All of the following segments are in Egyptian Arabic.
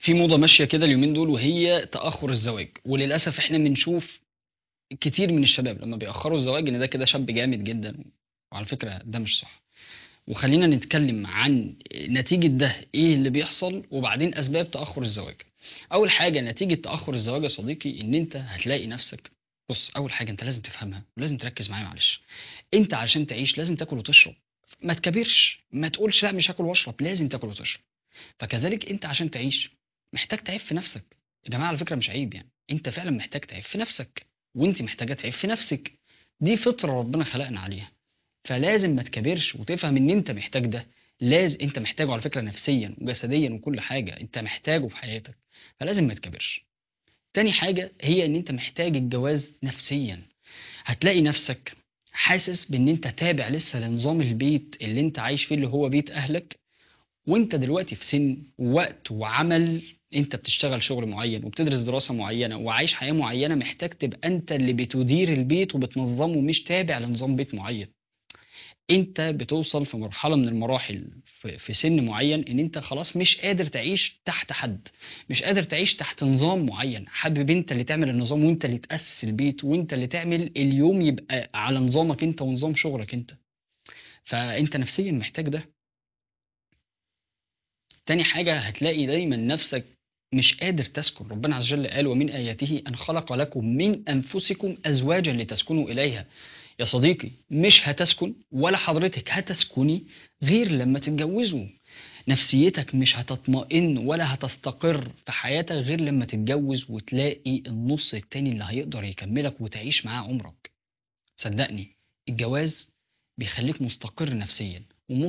في موضة ماشية كده اليومين دول وهي تأخر الزواج وللأسف احنا بنشوف كتير من الشباب لما بيأخروا الزواج ان ده كده شاب جامد جدا وعلى فكرة ده مش صح وخلينا نتكلم عن نتيجة ده ايه اللي بيحصل وبعدين اسباب تأخر الزواج اول حاجة نتيجة تأخر الزواج يا صديقي ان انت هتلاقي نفسك بص اول حاجة انت لازم تفهمها ولازم تركز معايا معلش انت علشان تعيش لازم تاكل وتشرب ما تكبرش ما تقولش لا مش هاكل واشرب لازم تاكل وتشرب فكذلك انت عشان تعيش محتاج تعيب في نفسك يا جماعه على فكره مش عيب يعني انت فعلا محتاج تعيب في نفسك وانت محتاجه تعيب في نفسك دي فطره ربنا خلقنا عليها فلازم ما تكبرش وتفهم ان انت محتاج ده لازم انت محتاجه على فكره نفسيا وجسديا وكل حاجه انت محتاجه في حياتك فلازم ما تكبرش تاني حاجه هي ان انت محتاج الجواز نفسيا هتلاقي نفسك حاسس بان انت تابع لسه لنظام البيت اللي انت عايش فيه اللي هو بيت اهلك وانت دلوقتي في سن وقت وعمل انت بتشتغل شغل معين وبتدرس دراسة معينة وعايش حياة معينة محتاج تبقى انت اللي بتدير البيت وبتنظمه مش تابع لنظام بيت معين انت بتوصل في مرحلة من المراحل في في سن معين ان انت خلاص مش قادر تعيش تحت حد مش قادر تعيش تحت نظام معين حابب انت اللي تعمل النظام وانت اللي تأسس البيت وانت اللي تعمل اليوم يبقى على نظامك انت ونظام شغلك انت فانت نفسيا محتاج ده تاني حاجة هتلاقي دايما نفسك مش قادر تسكن ربنا عز وجل قال ومن آياته أن خلق لكم من أنفسكم أزواجا لتسكنوا إليها يا صديقي مش هتسكن ولا حضرتك هتسكني غير لما تتجوزوا نفسيتك مش هتطمئن ولا هتستقر في حياتك غير لما تتجوز وتلاقي النص التاني اللي هيقدر يكملك وتعيش معاه عمرك صدقني الجواز بيخليك مستقر نفسيا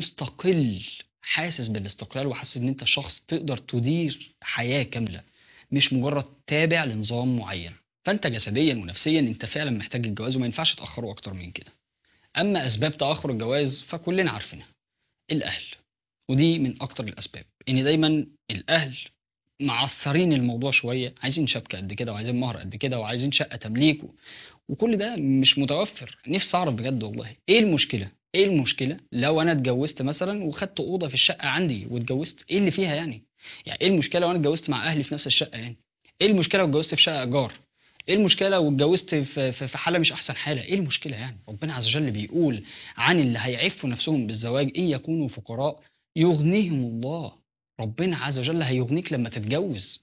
ومستقل حاسس بالاستقلال وحاسس ان انت شخص تقدر تدير حياة كاملة مش مجرد تابع لنظام معين فانت جسديا ونفسيا انت فعلا محتاج الجواز وما ينفعش تأخره اكتر من كده اما اسباب تأخر الجواز فكلنا عارفينها الاهل ودي من اكتر الاسباب ان دايما الاهل معصرين الموضوع شويه عايزين شبكه قد كده وعايزين مهر قد كده وعايزين شقه تمليك و... وكل ده مش متوفر نفسي اعرف بجد والله ايه المشكله ايه المشكله لو انا اتجوزت مثلا وخدت اوضه في الشقه عندي واتجوزت ايه اللي فيها يعني يعني ايه المشكله لو انا اتجوزت مع اهلي في نفس الشقه يعني ايه المشكله لو اتجوزت في شقه ايجار ايه المشكله لو اتجوزت في في في حاله مش احسن حاله ايه المشكله يعني ربنا عز وجل بيقول عن اللي هيعفوا نفسهم بالزواج ان يكونوا فقراء يغنيهم الله ربنا عز وجل هيغنيك لما تتجوز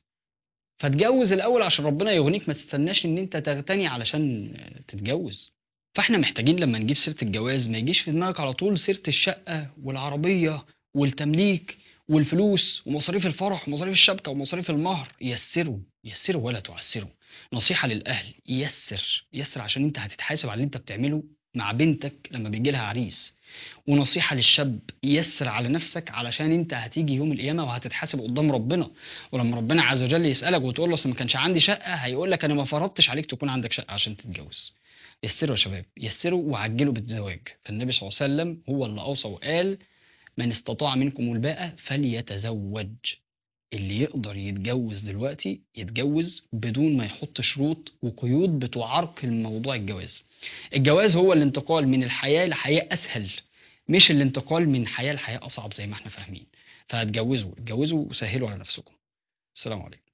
فتجوز الاول عشان ربنا يغنيك ما تستناش ان انت تغتني علشان تتجوز فاحنا محتاجين لما نجيب سيره الجواز ما يجيش في دماغك على طول سيره الشقه والعربيه والتمليك والفلوس ومصاريف الفرح ومصاريف الشبكه ومصاريف المهر يسروا يسروا ولا تعسروا نصيحه للاهل يسر يسر عشان انت هتتحاسب على اللي انت بتعمله مع بنتك لما بيجي لها عريس ونصيحة للشاب يسر على نفسك علشان انت هتيجي يوم القيامة وهتتحاسب قدام ربنا ولما ربنا عز وجل يسألك وتقول له اصل ما كانش عندي شقة هيقول لك انا ما فرضتش عليك تكون عندك شقة عشان تتجوز يسروا يا شباب يسروا وعجلوا بالزواج فالنبي صلى الله عليه وسلم هو اللي اوصى وقال من استطاع منكم الباءة فليتزوج اللي يقدر يتجوز دلوقتي يتجوز بدون ما يحط شروط وقيود بتعرقل موضوع الجواز الجواز هو الانتقال من الحياة لحياة أسهل مش الانتقال من حياة لحياة أصعب زي ما احنا فاهمين فهتجوزوا اتجوزوا وسهلوا على نفسكم السلام عليكم